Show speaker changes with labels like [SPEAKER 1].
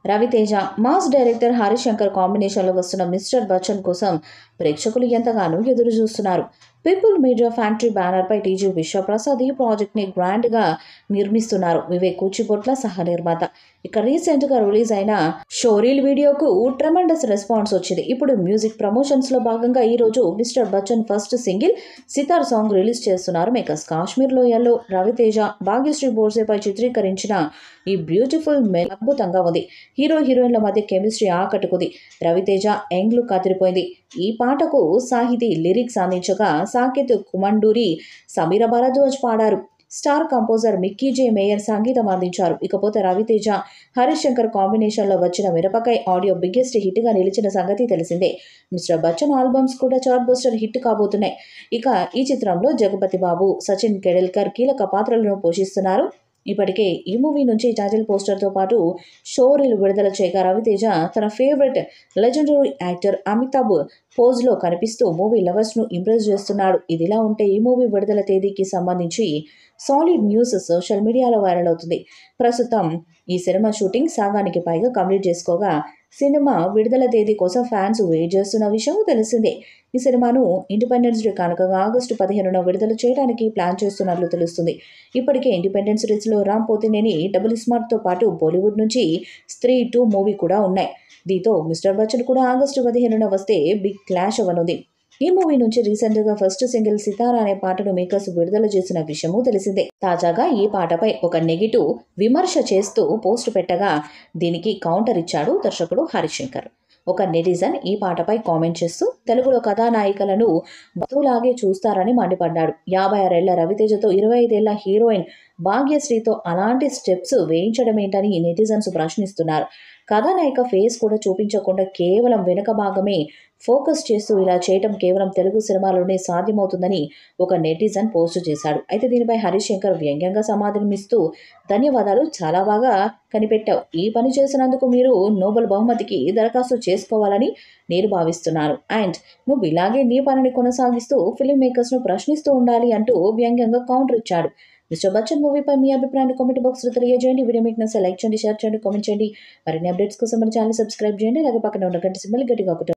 [SPEAKER 1] Raviteja mass director Harishankar కాంబినేషన్లో వస్తున్న mister Bachchan కోసం ప్రేక్షకులు ఎంతగానో ఎదురు చూస్తున్నారు పీపుల్ మీడియా ఫ్యాక్టరీ బ్యానర్పై టీజీ విశ్వప్రసాద్ ఈ ప్రాజెక్ట్ని గ్రాండ్గా నిర్మిస్తున్నారు వివేక్ కూచిపొట్ల సహ నిర్మాత ఇక రీసెంట్గా రిలీజ్ అయిన షోరీల్ వీడియోకు ట్రెమండస్ రెస్పాన్స్ వచ్చింది ఇప్పుడు మ్యూజిక్ ప్రమోషన్స్లో భాగంగా ఈరోజు mister Bachchan first single sitar song release చేస్తున్నారు మేకర్స్ కాశ్మీర్ లోయల్లో రవితేజ భాగ్యశ్రీ బోర్సేపై చిత్రీకరించిన ఈ బ్యూటిఫుల్ మెల్ అద్భుతంగా ఉంది హీరో హీరోయిన్ల మధ్య కెమిస్ట్రీ ఆకట్టుకుంది రవితేజ యంగ్ లుక్ అదిరిపోయింది ఈ పాటకు సాహితీ లిరిక్స్ అందించగా సాకేత్ కుమండూరి సమీర భరద్వాజ్ పాడారు స్టార్ కంపోజర్ మిక్కీ జే మేయర్ సంగీతం అందించారు ఇకపోతే రవితేజ హరీష్ శంకర్ కాంబినేషన్లో వచ్చిన మిరపకాయ ఆడియో బిగ్గెస్ట్ హిట్గా నిలిచిన సంగతి తెలిసిందే మిస్టర్ బచ్చన్ ఆల్బమ్స్ కూడా చార్ట్ బస్టర్ హిట్ కాబోతున్నాయి ఇక ఈ చిత్రంలో జగపతి బాబు సచిన్ కెడెల్కర్ కీలక పాత్రలను పోషిస్తున్నారు ఇప్పటికే ఈ మూవీ నుంచి టైటిల్ పోస్టర్తో పాటు షో రీల్ విడుదల చేయగా రవితేజ తన ఫేవరెట్ లెజెండరీ యాక్టర్ అమితాబ్ పోజ్లో కనిపిస్తూ మూవీ లవర్స్ను ఇంప్రెస్ చేస్తున్నాడు ఇదిలా ఉంటే ఈ మూవీ విడుదల తేదీకి సంబంధించి సాలిడ్ న్యూస్ సోషల్ మీడియాలో వైరల్ అవుతుంది ప్రస్తుతం ఈ సినిమా షూటింగ్ సగానికి పైగా కంప్లీట్ చేసుకోగా సినిమా విడుదల తేదీ కోసం ఫ్యాన్స్ వెయిట్ చేస్తున్న విషయం తెలిసిందే ఈ సినిమాను ఇండిపెండెన్స్ డే కానుకగా ఆగస్టు పదిహేనున విడుదల చేయడానికి ప్లాన్ చేస్తున్నట్లు తెలుస్తుంది ఇప్పటికే ఇండిపెండెన్స్ డేస్లో రామ్ పోతినేని డబుల్ స్మార్ట్తో పాటు బాలీవుడ్ నుంచి స్త్రీ టూ మూవీ కూడా ఉన్నాయి దీంతో మిస్టర్ బచ్చన్ కూడా ఆగస్టు పదిహేనున వస్తే బిగ్ క్లాష్ అవనుంది ఈ మూవీ నుంచి రీసెంట్గా ఫస్ట్ సింగిల్ సితారా అనే పాటను మేకర్స్ విడుదల చేసిన విషయము తెలిసిందే తాజాగా ఈ పాటపై ఒక నెగిటివ్ విమర్శ చేస్తూ పోస్ట్ పెట్టగా దీనికి కౌంటర్ ఇచ్చాడు దర్శకుడు హరిశంకర్ ఒక నెటిజన్ ఈ పాటపై కామెంట్ చేస్తూ తెలుగులో కథానాయికలను బతులాగే చూస్తారని మండిపడ్డాడు యాభై ఆరేళ్ల రవితేజతో ఇరవై ఐదేళ్ల హీరోయిన్ భాగ్యశ్రీతో అలాంటి స్టెప్స్ వేయించడం ఏంటని నెటిజన్స్ ప్రశ్నిస్తున్నారు కథానాయిక ఫేస్ కూడా చూపించకుండా కేవలం వెనుక భాగమే ఫోకస్ చేస్తూ ఇలా చేయటం కేవలం తెలుగు సినిమాలోనే సాధ్యమవుతుందని ఒక నెటిజన్ పోస్ట్ చేశాడు అయితే దీనిపై హరీష్ శంకర్ వ్యంగ్యంగా సమాధానమిస్తూ ధన్యవాదాలు చాలా బాగా కనిపెట్టావు ఈ పని చేసినందుకు మీరు నోబెల్ బహుమతికి దరఖాస్తు చేసుకోవాలని నేను భావిస్తున్నాను అండ్ నువ్వు ఇలాగే నీ పనిని కొనసాగిస్తూ ఫిల్మ్ మేకర్స్ను ప్రశ్నిస్తూ ఉండాలి అంటూ వ్యంగ్యంగా కౌంటర్ ఇచ్చాడు మిస్టర్ బచ్చన్ మూవీపై మీ అభిప్రాయాన్ని కామెంట్ బాక్స్లో తెలియజేయండి వీడియో మీకు నచ్చితే లైక్ చేయండి షేర్ చేయండి కామెంట్ చేయండి మరిన్ని అప్డేట్స్ కోసం మన ఛానల్ సబ్స్క్రైబ్ చేయండి అలాగే పక్కన ఉన్న గంట సింబల్ గట్టిగా ఒకటి